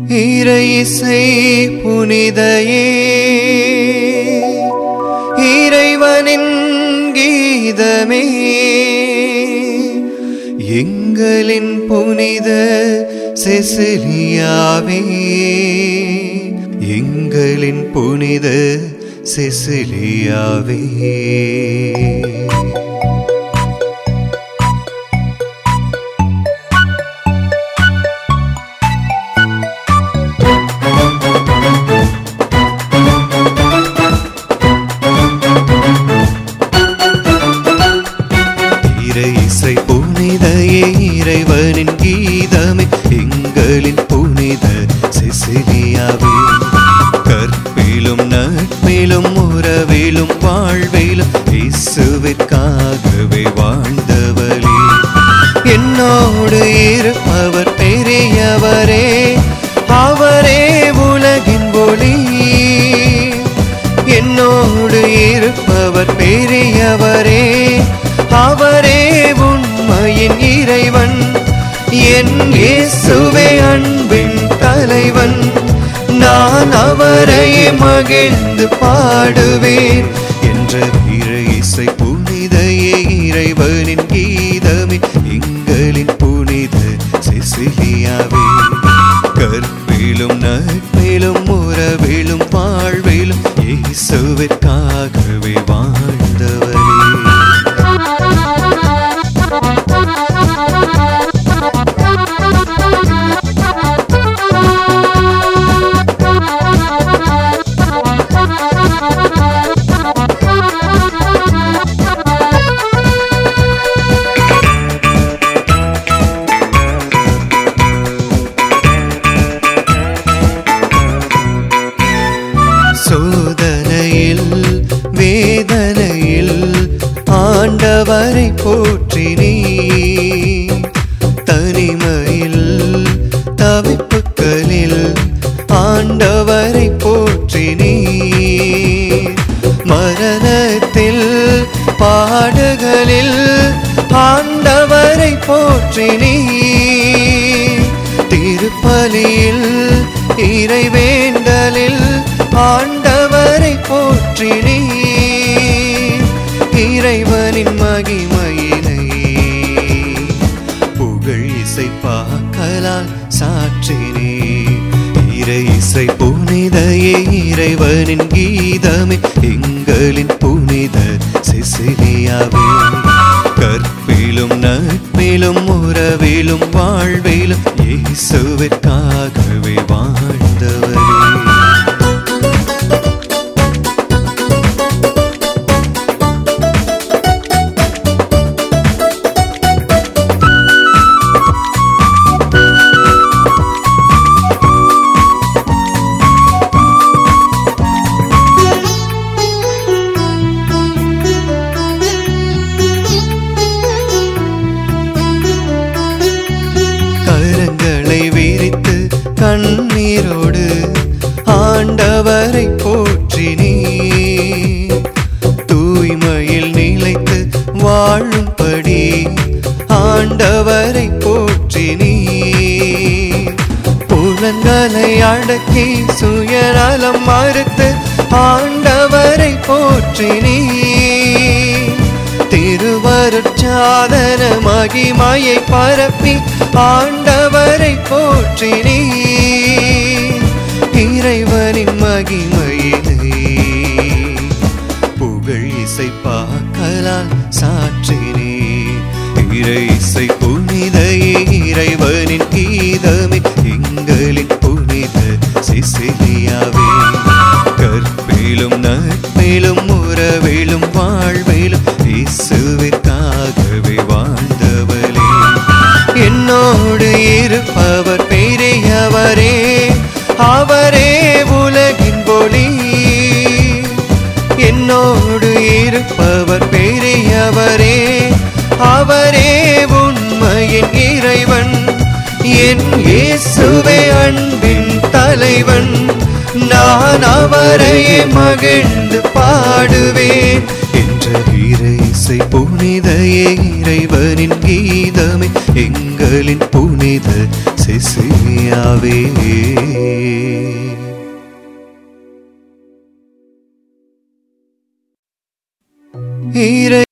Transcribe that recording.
இறை இசை புனிதையே இறைவனின் கீதமே எங்களின் புனித செசிலியாவே எங்களின் புனித செசிலியாவே இறை இசை புனிதையே இறைவனின் கீதமே எங்களின் புனித சிசிலியாவே கற்பிலும் நட்பிலும் உறவிலும் வாழ்விலும் இயேசுவிற்காகவே வாழ்ந்தவளே என்னோடு இருப்பவர் பெரியவரே அவரே உலகின் ஒளி என்னோடு இருப்பவர் பெரியவரே அவரே உண்மையின் இறைவன் என் இயேசுவே அன்பின் தலைவன் நான் அவரை மகிழ்ந்து பாடுவேன் என்ற இறை இசை புனிதையே இறைவனின் கீதமே எங்களின் புனித சிசிலியாவே கற்பிலும் நட்பிலும் உறவிலும் வாழ்விலும் இயேசுவிற்காகவே வாழ்ந்தவரே சோதனையில் வேதனையில் ஆண்டவரை போற்றினீ தனிமையில் தவிப்புகளில் ஆண்டவரை போற்றினீ மரணத்தில் பாடுகளில் ஆண்டவரை போற்றினீ திருப்பலியில் இறைவேண்டலில் ஆண்டவரை போற்றினீ இறைவனின் மகிமையினை புகழ் இசை பாக்கலால் சாற்றினே இறை இசை புனிதையே இறைவனின் கீதமே எங்களின் புனித சிசிலியாவே கற்பிலும் நட்பிலும் உறவிலும் வாழ்விலும் இயேசுவிற்காகவே வாழ்ந்தவரே கரங்களை விரித்து கண்ணீரோடு ஆண்டவரை போற்றினீ தூய்மையில் நிலைத்து வாழும்படி ஆண்டவரை போற்றினீ புலன்களை அடக்கி சுயநலம் மறுத்து ஆண்டவரை போற்றினீ திருவருட்சாதன மகிமையை பரப்பி ஆண்டவரை போற்றினீ இறைவனின் மகிமையினை புகழ் இசை பாக்கலால் சாற்றினே இறை இசை புனிதையே இறைவனின் கீதமே எங்களின் புனித சிசிலியாவே கற்பிலும் நட்பிலும் உறவிலும் வாழ்விலும் இயேசுவிற்காகவே வாழ்ந்தவளே என்னோடு இருப்பவர் பெரியவரே அவரே உலகின் ஒளி என்னோடு இருப்பவர் பெரியவரே அவரே உண்மையின் இறைவன் என் இயேசுவே அன்பின் தலைவன் நான் அவரை மகிழ்ந்து பாடுவேன் என்ற இறை இசை புனிதையே இறைவனின் கீதமே எங்களின் புனித செசிலியாவே இறை